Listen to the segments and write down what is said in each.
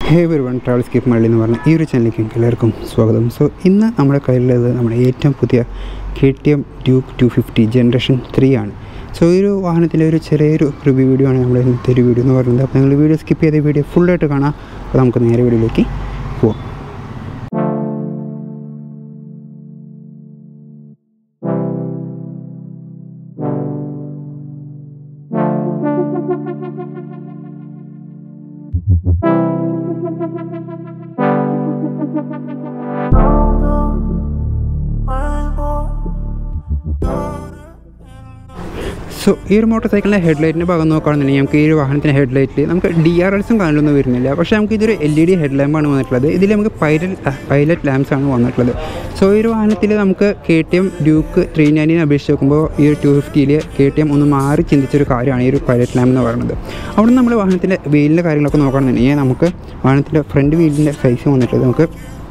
ഹേ ഒരു one travel സ്കീപ്പ് മള്ളി എന്ന് പറഞ്ഞ ഈ ഒരു ചാനലിലേക്ക് നിങ്ങൾക്ക് എല്ലാവർക്കും സ്വാഗതം സോ ഇന്ന് നമ്മുടെ കയ്യിലുള്ളത് നമ്മുടെ ഏറ്റവും പുതിയ K T M Duke two fifty generation three ആണ് സോ ഈ ഒരു വാഹനത്തിൻ്റെ ഒരു ചെറിയൊരു റിവ്യൂ വീഡിയോ ആണ് നമ്മുടെ ഇന്നത്തെ ഒരു വീഡിയോ എന്ന് പറയുന്നത് അപ്പോൾ നിങ്ങൾ വീഡിയോ സ്കിപ്പ് ചെയ്ത വീഡിയോ ഫുള്ളായിട്ട് കാണാം അപ്പോൾ നമുക്ക് നേരെ വീഡിയോയിലേക്ക് പോവാം സോ ഈ ഒരു മോട്ടോർ സൈക്കിളിൻ്റെ ഹെഡ്ലൈറ്റിൻ്റെ ഭാഗം നോക്കുകയാണെന്നുണ്ടെങ്കിൽ നമുക്ക് ഈ ഒരു വാഹനത്തിൻ്റെ ഹെഡ്ലൈറ്റിൽ നമുക്ക് ഡി ആർ എൽസും കാണലൊന്നും വരുന്നില്ല പക്ഷേ നമുക്ക് ഇതൊരു എൽ ഇ ഡി ഹെഡ് ലാമ്പാണ് വന്നിട്ടുള്ളത് ഇതിൽ നമുക്ക് പൈലറ്റ് പൈലറ്റ് ലാമ്പ്സ് ആണ് വന്നിട്ടുള്ളത് സോ ഈ ഒരു വാഹനത്തിൽ നമുക്ക് K T M Duke three നയൻറ്റീനെ അപേക്ഷിച്ച് നോക്കുമ്പോൾ ഈ ഒരു ടു ഫിഫ്റ്റിയിൽ കെ ടി എം ഒന്ന് മാറി ചിന്തിച്ചൊരു കാര്യമാണ് ഈ ഒരു പൈലറ്റ് ലാമ്പ് എന്ന് പറയുന്നത് അവിടെ നമ്മൾ വാഹനത്തിൻ്റെ വീലിൻ്റെ കാര്യങ്ങളൊക്കെ നോക്കുകയാണെന്നുണ്ടെങ്കിൽ നമുക്ക് വാഹനത്തിൻ്റെ ഫ്രണ്ട് വീലിൻ്റെ സൈസ് വന്നിട്ടുള്ളത് നമുക്ക്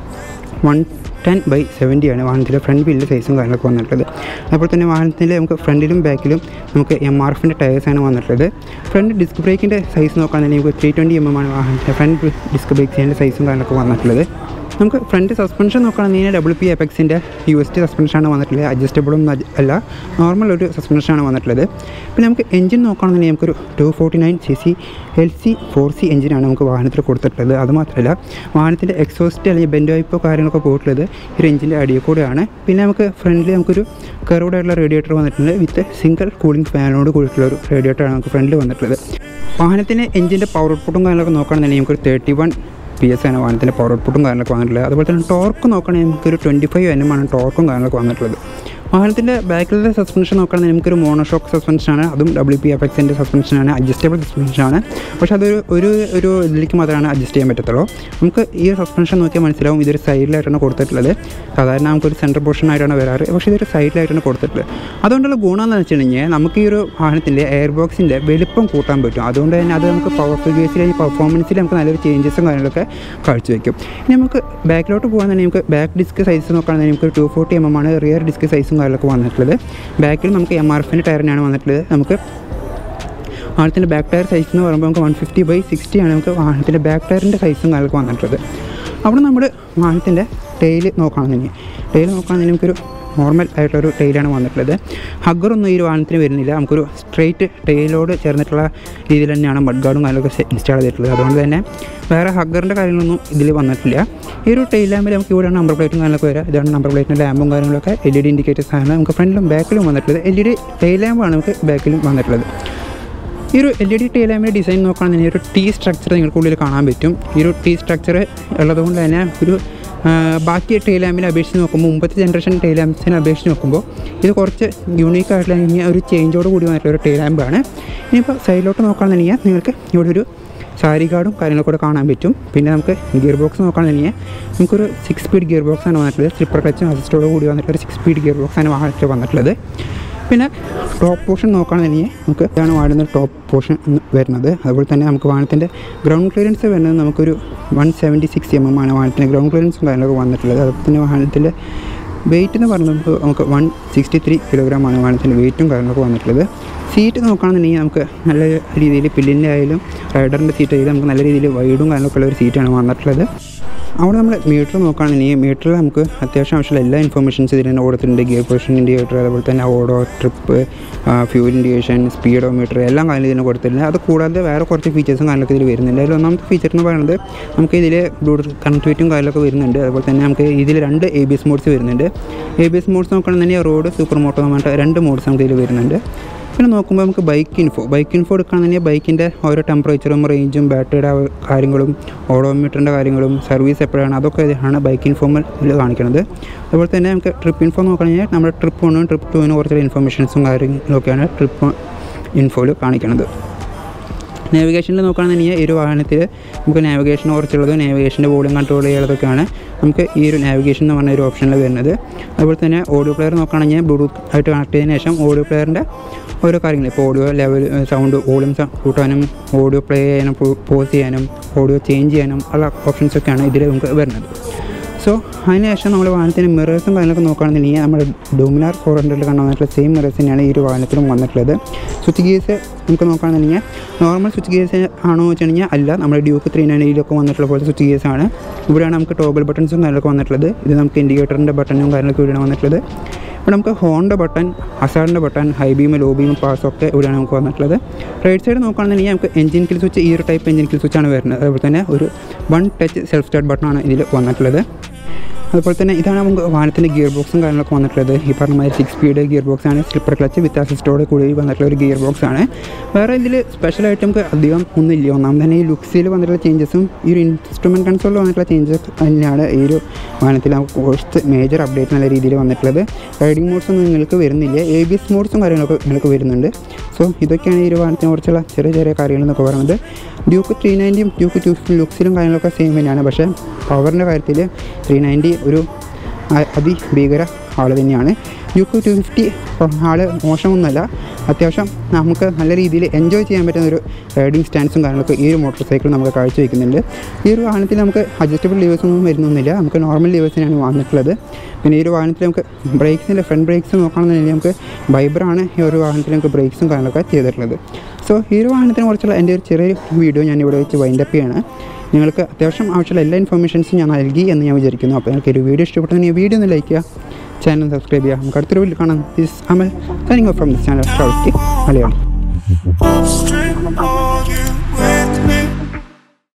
വൺ ടെൻ ബൈ സെവൻറ്റി ആണ് വാഹനത്തിൻ്റെ ഫ്രണ്ട് വീലിൻ്റെ സൈസും കാര്യങ്ങളൊക്കെ വന്നിട്ടുള്ളത് അതുപോലെ തന്നെ വാഹനത്തിൽ നമുക്ക് ഫ്രണ്ടിലും ബാക്കിലും നമുക്ക് എം ആർ എഫിൻ്റെ ടയേഴ്സാണ് വന്നിട്ടുള്ളത് ഫ്രണ്ട് ഡിസ്ക് ബ്രേക്കിൻ്റെ സൈസ് നോക്കുകയാണെങ്കിൽ നമുക്ക് ത്രീ ട്വൻറ്റി എം എം ആണ് വാഹനത്തിൻ്റെ ഫ്രണ്ട് ഡിസ്ക് ബ്രേക്സിൻ്റെ സൈസും കാര്യങ്ങളൊക്കെ വന്നിട്ടുള്ളത് നമുക്ക് ഫ്രണ്ട് സസ്പെൻഷൻ നോക്കുകയാണെങ്കിൽ ഡബിൾ പി എപെക്സിൻ്റെ യു എസ് ടി സസ്പെൻഷനാണ് വന്നിട്ടുള്ളത് അഡ്ജസ്റ്റബിളും അല്ല നോർമൽ ഒരു സസ്പെൻഷനാണ് വന്നിട്ടുള്ളത് പിന്നെ നമുക്ക് എഞ്ചിൻ നോക്കുകയാണെന്നുണ്ടെങ്കിൽ നമുക്കൊരു two forty nine C C L C four C എഞ്ചിനാണ് നമുക്ക് വാഹനത്തിൽ കൊടുത്തിട്ടുള്ളത് അതുമാത്രമല്ല വാഹനത്തിൻ്റെ എക്സോസ്റ്റ് അല്ലെങ്കിൽ ബെൻഡ് വൈപ്പോ കാര്യങ്ങളൊക്കെ പോയിട്ടുള്ളത് ഈ ഒരു എഞ്ചിൻ്റെ അടിയിൽ കൂടെയാണ് പിന്നെ നമുക്ക് ഫ്രണ്ടിൽ നമുക്കൊരു കർവ്ഡ് ആയിട്ടുള്ള റേഡിയേറ്റർ വന്നിട്ടുണ്ട് വിത്ത് സിംഗിൾ കൂളിംഗ് ഫാനോട് കൂടിയിട്ടുള്ള ഒരു റേഡിയേറ്ററാണ് നമുക്ക് ഫ്രണ്ടിൽ വന്നിട്ടുള്ളത് വാഹനത്തിൻ്റെ എഞ്ചിൻ്റെ പവർ ഔട്ട്പുട്ടും കാര്യങ്ങളൊക്കെ നോക്കുകയാണെന്നുണ്ടെങ്കിൽ നമുക്കൊരു തേർട്ടി വൺ പി എസ് ആണ് വാഹനത്തിൻ്റെ പവർ ഔട്ട്പുട്ടും കാര്യങ്ങളൊക്കെ വന്നിട്ടുള്ളത് അതുപോലെ തന്നെ ടോർക്ക് നോക്കുകയാണെങ്കിൽ നമുക്കൊരു ട്വൻറ്റി ഫൈവ് എൻ എം ആണ് ടോർക്കും കാര്യങ്ങളൊക്കെ വന്നിട്ടുള്ളത് വാഹനത്തിൻ്റെ ബാക്കിലെ സസ്പെൻഷൻ നോക്കുകയാണെങ്കിൽ നമുക്കൊരു മോണോഷോക്ക് സസ്പെൻഷനാണ് അതും ഡബ്ല്യു പി എഫ് എക്സിൻ്റെ സസ്പെൻഷനാണ് അഡ്ജസ്റ്റബിൾ സസ്പെൻഷനാണ് പക്ഷേ അതൊരു ഒരു ഒരു ഇതിലേക്ക് മാത്രമാണ് അഡ്ജസ്റ്റ് ചെയ്യാൻ പറ്റത്തുള്ളൂ നമുക്ക് ഈ സസ്പെൻഷൻ നോക്കിയാൽ മനസ്സിലാവും ഇതൊരു സൈഡിലായിട്ടാണ് കൊടുത്തിട്ടുള്ളത് സാധാരണ നമുക്കൊരു സെൻറ്റർ പോർഷൻ ആയിട്ടാണ് വരാറ് പക്ഷേ ഇതൊരു സൈഡിലായിട്ടാണ് കൊടുത്തിട്ടുള്ളത് അതുകൊണ്ടുള്ള ഗുണം എന്ന് വെച്ചിട്ടുണ്ടെങ്കിൽ നമുക്ക് ഈ ഒരു വാഹനത്തിൻ്റെ എയർ ബോക്സിൻ്റെ വലിപ്പം കൂട്ടാൻ പറ്റും അതുകൊണ്ട് തന്നെ അത് നമുക്ക് പവർ ഫിഗേഴ്സിൽ പെർഫോമൻസിൽ നമുക്ക് നല്ലൊരു ചേഞ്ചസും കാര്യങ്ങളൊക്കെ കാഴ്ചവെക്കും ഇനി നമുക്ക് ബാക്കിലോട്ട് പോകുകയാണെന്നുണ്ടെങ്കിൽ നമുക്ക് ബാക്ക് ഡിസ്ക് സൈസ് നോക്കുകയാണെങ്കിൽ നമുക്ക് ടു ഫോർട്ടി എം എം ആണ് റിയർ ഡിസ്ക് സൈസും കാര്യങ്ങളൊക്കെ വന്നിട്ടുള്ളത് ബാക്കിൽ നമുക്ക് എം ആർ എഫിൻ്റെ ടയറിനാണ് വന്നിട്ടുള്ളത് നമുക്ക് വാഹനത്തിൻ്റെ ബാക്ക് ടയർ സൈസ് എന്ന് പറയുമ്പോൾ നമുക്ക് വൺ ഫിഫ്റ്റി ബൈ സിക്സ്റ്റി ആണ് നമുക്ക് വാഹനത്തിൻ്റെ ബാക്ക് ടയറിൻ്റെ സൈസും കാര്യങ്ങളൊക്കെ വന്നിട്ടുള്ളത് അവിടെ നമ്മൾ വാഹനത്തിൻ്റെ ടെയിൽ നോക്കുകയാണെന്നുണ്ടെങ്കിൽ ടെയിൽ നോക്കുകയാണെന്നുണ്ടെങ്കിൽ നമുക്കൊരു നോർമൽ ആയിട്ടൊരു ടെയിലാണ് വന്നിട്ടുള്ളത് ഹഗ്ഗറൊന്നും ഈ ഒരു വാഹനത്തിന് വരുന്നില്ല നമുക്കൊരു സ്ട്രെയിറ്റ് ടെയിലോട് ചേർന്നിട്ടുള്ള രീതിയിൽ തന്നെയാണ് മഡ് ഗാർഡും കാര്യങ്ങളൊക്കെ ഇൻസ്റ്റാൾ ചെയ്തിട്ടുള്ളത് അതുകൊണ്ട് തന്നെ വേറെ ഹഗ്ഗറിൻ്റെ കാര്യങ്ങളൊന്നും ഇതിൽ വന്നിട്ടില്ല ഈ ഒരു ടെയിൽ ലാമ്പിൽ നമുക്ക് ഇവിടെയാണ് നമ്പർ പ്ലേറ്റും കാര്യങ്ങളൊക്കെ വരിക ഇതാണ് നമ്പർ പ്ലേറ്റിൻ്റെ ലാമ്പും കാര്യങ്ങളൊക്കെ എൽ ഇ ഡി ഇൻഡിക്കേറ്റേഴ്സ് ആണ് നമുക്ക് ഫ്രണ്ടിലും ബാക്കിലും വന്നിട്ടുള്ളത് എൽ ഇ ഡി ടെയിൽ ലാമ്പാണ് നമുക്ക് ബാക്കിലും വന്നിട്ടുള്ളത് ഈ ഒരു എൽ ഇ ഡി ടെയിൽ ലാമ്പിൻ്റെ ഡിസൈൻ നോക്കുകയാണെങ്കിൽ ഒരു ടി സ്ട്രക്ചർ നിങ്ങൾക്ക് ഉള്ളിൽ കാണാൻ പറ്റും ഈ ഒരു ടി സ്ട്രക്ചർ ഉള്ളതുകൊണ്ട് തന്നെ ഒരു ബാക്കി ടെയിൽ ലാമ്പിനെ അപേക്ഷിച്ച് നോക്കുമ്പോൾ മുമ്പത്തെ ജനറേഷൻ ടെയിൽ ലാമ്പ്സിനെ അപേക്ഷിച്ച് നോക്കുമ്പോൾ ഇത് കുറച്ച് യൂണീക്ക് ആയിട്ടുള്ള ഒരു ചേഞ്ചോട് കൂടി വന്നിട്ടുള്ള ഒരു ടെയിൽ ലാമ്പാണ് ഇനിയിപ്പോൾ സൈഡിലോട്ട് നോക്കുകയാണെന്നുണ്ടെങ്കിൽ നിങ്ങൾക്ക് ഇവിടെ ഒരു സാരി ഗാർഡും കാര്യങ്ങളൊക്കെ കൂടെ കാണാൻ പറ്റും പിന്നെ നമുക്ക് ഗിയർ ബോക്സ് നോക്കുകയാണെന്നുണ്ടെങ്കിൽ നമുക്കൊരു സിക്സ് സ്പീഡ് ഗിയർ ബോക്സ് ആണ് വന്നിട്ടുള്ളത് സ്ലിപ്പർ ക്ലച്ചും അസിസ്റ്റോട് കൂടി വന്നിട്ടുള്ള ഒരു സിക്സ് സ്പീഡ് ഗിയർ ബോക്സ് ആണ് വാഹനത്തിൽ വന്നിട്ടുള്ളത് പിന്നെ ടോപ്പ് പോർഷൻ നോക്കുകയാണെന്നുണ്ടെങ്കിൽ നമുക്ക് ഇതാണ് വാഴുന്ന ടോപ്പ് പോർഷൻ വരുന്നത് അതുപോലെ തന്നെ നമുക്ക് വാഹനത്തിൻ്റെ ഗ്രൗണ്ട് ക്ലിയറൻസ് വരുന്നത് നമുക്കൊരു one seventy six M M ആണ് വാഹനത്തിൻ്റെ ഗ്രൗണ്ട് ക്ലിയറൻസും കാര്യങ്ങളൊക്കെ വന്നിട്ടുള്ളത് അതുപോലെ തന്നെ വാഹനത്തിൻ്റെ വെയിറ്റ് എന്ന് പറയുന്നത് നമുക്ക് വൺ സിക്സ്റ്റി ത്രീ കിലോഗ്രാമാണ് വാഹനത്തിൻ്റെ വെയിറ്റും കാര്യങ്ങളൊക്കെ വന്നിട്ടുള്ളത് സീറ്റ് നോക്കുകയാണെന്നുണ്ടെങ്കിൽ നമുക്ക് നല്ല രീതിയിൽ പില്ലിൻ്റെ ആയാലും റൈഡറിൻ്റെ സീറ്റ് ആയാലും നമുക്ക് നല്ല രീതിയിൽ വൈഡും കാര്യങ്ങളൊക്കെ ഉള്ള ഒരു സീറ്റാണ് വന്നിട്ടുള്ളത് അവിടെ നമ്മൾ മീറ്റർ നോക്കുകയാണെന്നുണ്ടെങ്കിൽ മീറ്ററിൽ നമുക്ക് അത്യാവശ്യം ആവശ്യമുള്ള എല്ലാ ഇൻഫർമേഷൻസ് ഇതിൽ തന്നെ കൊടുത്തിട്ടുണ്ട് ഗിയർ പൊസിഷൻ ഇൻഡിക്കേറ്റർ അതുപോലെ തന്നെ auto trip fuel indication speedometer എല്ലാം കാര്യം ഇതിന് കൊടുത്തിട്ടുണ്ട് അത് കൂടാതെ വേറെ കുറച്ച് ഫീച്ചേഴ്സും കാര്യങ്ങളൊക്കെ ഇതിൽ വരുന്നുണ്ട് അതിൽ ഒന്നാമത്തെ ഫീച്ചർ എന്ന് പറയുന്നത് നമുക്ക് ഇതിൽ ബ്ലൂടൂത്ത് കണക്ടിവിറ്റിയും കാര്യങ്ങളൊക്കെ വരുന്നുണ്ട് അതുപോലെ തന്നെ നമുക്ക് ഇതിൽ രണ്ട് എ ബി എസ് മോഡ്സ് വരുന്നുണ്ട് എ ബി എസ് മോഡ്സ് നോക്കുകയാണെന്നുണ്ടെങ്കിൽ റോഡ് സൂപ്പർ മോട്ടോ എന്ന് പറഞ്ഞിട്ട് രണ്ട് മോഡ്സ് നമുക്ക് ഇതിൽ വരുന്നുണ്ട് പിന്നെ നോക്കുമ്പോൾ നമുക്ക് ബൈക്ക് ഇൻഫോ ബൈക്ക് ഇൻഫോ എടുക്കുകയാണെന്നുണ്ടെങ്കിൽ ബൈക്കിൻ്റെ ഓരോ ടെമ്പറേച്ചറും റേഞ്ചും ബാറ്ററിയുടെ കാര്യങ്ങളും ഓഡോമീറ്ററിൻ്റെ കാര്യങ്ങളും സർവീസ് എപ്പോഴാണ് അതൊക്കെ ആണ് ബൈക്ക് ഇൻഫോമിൽ കാണിക്കുന്നത് അതുപോലെ തന്നെ നമുക്ക് ട്രിപ്പ് ഇൻഫോ നോക്കുകയാണെങ്കിൽ നമ്മുടെ ട്രിപ്പ് വണ്ണും ട്രിപ്പ് ടുവിനും കുറച്ച് ഇൻഫർമേഷൻസും കാര്യങ്ങളൊക്കെയാണ് ട്രിപ്പ് ഇൻഫോയിൽ കാണിക്കുന്നത് നാവിഗേഷനിൽ നോക്കുകയാണെന്നുണ്ടെങ്കിൽ ഈ ഒരു വാഹനത്തിൽ നമുക്ക് നാവിഗേഷൻ കുറച്ചുള്ളത് നാവിഗേഷൻ്റെ വോളിയം കൺട്രോൾ ചെയ്യാതൊക്കെയാണ് നമുക്ക് ഈ ഒരു നാവിഗേഷൻ എന്ന് പറഞ്ഞ ഒരു ഓപ്ഷനിൽ വരുന്നത് അതുപോലെ തന്നെ ഓഡിയോ പ്ലെയർ നോക്കുകയാണെങ്കിൽ ബ്ലൂടൂത്ത് ആയിട്ട് കണക്ട് ചെയ്തതിന് ശേഷം ഓഡിയോ പ്ലെയറിൻ്റെ ഓരോ കാര്യങ്ങൾ ഇപ്പോൾ ഓഡിയോ ലെവൽ സൗണ്ട് വോളിയം കൂട്ടാനും ഓഡിയോ പ്ലേ ചെയ്യാനും പോസ് ചെയ്യാനും ഓഡിയോ ചേഞ്ച് ചെയ്യാനും ഉള്ള ഓപ്ഷൻസൊക്കെയാണ് ഇതിൽ നമുക്ക് വരുന്നത് സോ അതിനുശേഷം നമ്മൾ വാഹനത്തിന് മിറേഴ്സും കാര്യങ്ങളൊക്കെ നോക്കുകയാണെന്നുണ്ടെങ്കിൽ നമ്മുടെ ഡൊമിനാർ ഫോർ ഹൺഡ്രഡിൽ കണ്ടുവന്നിട്ടുള്ള സെയിം മിറേഴ്സ് തന്നെയാണ് ഈ ഒരു വാഹനത്തിലും വന്നിട്ടുള്ളത് സ്വിച്ച് ഗിയേഴ്സ് നമുക്ക് നോക്കുകയാണെന്നുണ്ടെങ്കിൽ നോർമൽ സ്വിച്ച് ഗിയേഴ്സ് ആണോ എന്ന് വെച്ച് കഴിഞ്ഞാൽ അല്ല നമ്മുടെ ഡ്യൂക്ക് ത്രീ നയൻറ്റിയിലൊക്കെ വന്നിട്ടുള്ള പോലത്തെ സ്വിച്ച് ഗിയേഴ്സ് ആണ് ഇവിടെയാണ് നമുക്ക് ടോഗിൾ ബട്ടൺസും കാര്യങ്ങളൊക്കെ വന്നിട്ടുള്ളത് ഇത് നമുക്ക് ഇൻഡിക്കേറ്ററിൻ്റെ ബട്ടണും കാര്യങ്ങളൊക്കെ ഇവിടെയാണ് വന്നിട്ടുള്ളത് ഇവിടെ നമുക്ക് ഹോണിൻ്റെ ബട്ടൺ അസാറിൻ്റെ button high beam low beam pass ഒക്കെ ഇവിടെയാണ് നമുക്ക് വന്നിട്ടുള്ളത് റൈറ്റ് സൈഡ് നോക്കുകയാണെന്നുണ്ടെങ്കിൽ നമുക്ക് എഞ്ചിൻ കിൽ സ്വിച്ച് ഈ ഒരു ടൈപ്പ് എഞ്ചിൻ കിൽ സ്വിച്ചാണ് വരുന്നത് അതുപോലെ തന്നെ ഒരു വൺ ടച്ച് സെൽഫ് സ്റ്റാർട്ട് ബട്ടണാണ് ഇതിൽ വന്നിട്ടുള്ളത് അതുപോലെ തന്നെ ഇതാണ് നമുക്ക് വാഹനത്തിൻ്റെ ഗിയർ ബോക്സും കാര്യങ്ങളൊക്കെ വന്നിട്ടുള്ളത് ഈ പറഞ്ഞ മാതിരി സിക്സ് സ്പീഡ് ഗിയർ ബോക്സ് ആണ് സ്ലിപ്പർ ക്ലച്ച് വിത്ത് അസിസ്റ്റോട് കൂടി വന്നിട്ടുള്ള ഒരു ഗിയർ ബോക്സ് ആണ് വേറെ ഇതിൽ സ്പെഷ്യലായിട്ട് നമുക്ക് അധികം ഒന്നുമില്ല ഒന്നാമത് തന്നെ ഈ ലുക്സിൽ വന്നിട്ടുള്ള ചേഞ്ചസും ഈ ഒരു ഇൻസ്ട്രുമെൻറ്റ് കൺസോളിൽ വന്നിട്ടുള്ള ചേഞ്ചസ് തന്നെയാണ് ഈ ഒരു വാഹനത്തിൽ നമുക്ക് കുറച്ച് മേജർ അപ്ഡേറ്റ് നല്ല രീതിയിൽ വന്നിട്ടുള്ളത് റൈഡിംഗ് മോഡ്സ് ഒന്നും നിങ്ങൾക്ക് വരുന്നില്ല എ ബി എസ് മോഡ്സും കാര്യങ്ങളൊക്കെ നിങ്ങൾക്ക് വരുന്നുണ്ട് സോ ഇതൊക്കെയാണ് ഈ ഒരു വാഹനത്തിനെ കുറിച്ചുള്ള ചെറിയ ചെറിയ കാര്യങ്ങൾ എന്നൊക്കെ പറയുന്നത് ഡ്യൂക്ക് ത്രീ നയൻറ്റിയും ഡ്യൂക്ക് ടു ഫിഫ്റ്റി ലുക്സിലും കാര്യങ്ങളൊക്കെ സെയിം തന്നെയാണ് പക്ഷേ പവറിൻ്റെ കാര്യത്തിൽ ത്രീ നയൻറ്റി ഒരു അ- അതിഭീകര ആൾ തന്നെയാണ് ഡ്യൂക്ക് ടു ഫിഫ്റ്റി ആൾ മോശമൊന്നുമല്ല അത്യാവശ്യം നമുക്ക് നല്ല രീതിയിൽ എൻജോയ് ചെയ്യാൻ പറ്റുന്ന ഒരു റൈഡിങ് സ്റ്റാൻഡ്സും കാര്യങ്ങളൊക്കെ ഈ ഒരു മോട്ടോർ സൈക്കിൾ നമുക്ക് കാഴ്ചവെക്കുന്നുണ്ട് ഈ ഒരു വാഹനത്തിൽ നമുക്ക് അഡ്ജസ്റ്റബിൾ ലീവേഴ്സ് ഒന്നും വരുന്നൊന്നുമില്ല നമുക്ക് നോർമൽ ലീവേഴ്സിനാണ് വന്നിട്ടുള്ളത് പിന്നെ ഈ ഒരു വാഹനത്തിൽ നമുക്ക് ബ്രേക്സിൻ്റെ ഫ്രണ്ട് ബ്രേക്സ് നോക്കുകയാണെന്നുണ്ടെങ്കിൽ നമുക്ക് വൈബറാണ് ഈ ഒരു വാഹനത്തിൽ നമുക്ക് ബ്രേക്സും കാര്യങ്ങളൊക്കെ ചെയ്തിട്ടുള്ളത് സോ ഈ ഒരു വാഹനത്തിനെ കുറിച്ചുള്ള എൻ്റെ ഒരു ചെറിയൊരു വീഡിയോ ഞാൻ ഇവിടെ വെച്ച് വൈൻഡപ്പ് ചെയ്യാണ് നിങ്ങൾക്ക് അത്യാവശ്യം ആവശ്യമുള്ള എല്ലാ ഇൻഫർമേഷൻസും ഞാൻ നൽകി എന്ന് ഞാൻ വിചാരിക്കുന്നു അപ്പോൾ നിങ്ങൾക്ക് ഒരു വീഡിയോ ഇഷ്ടപ്പെട്ടെങ്കിൽ ഈ വീഡിയോ ഒന്ന് ലൈക്ക് ചെയ്യുക ചാനൽ സബ്സ്ക്രൈബ് ചെയ്യുക നമുക്ക് അടുത്തൊരു വീഡിയോ കാണാം this Amal signing off from this channel Malayalam Upstream, oh,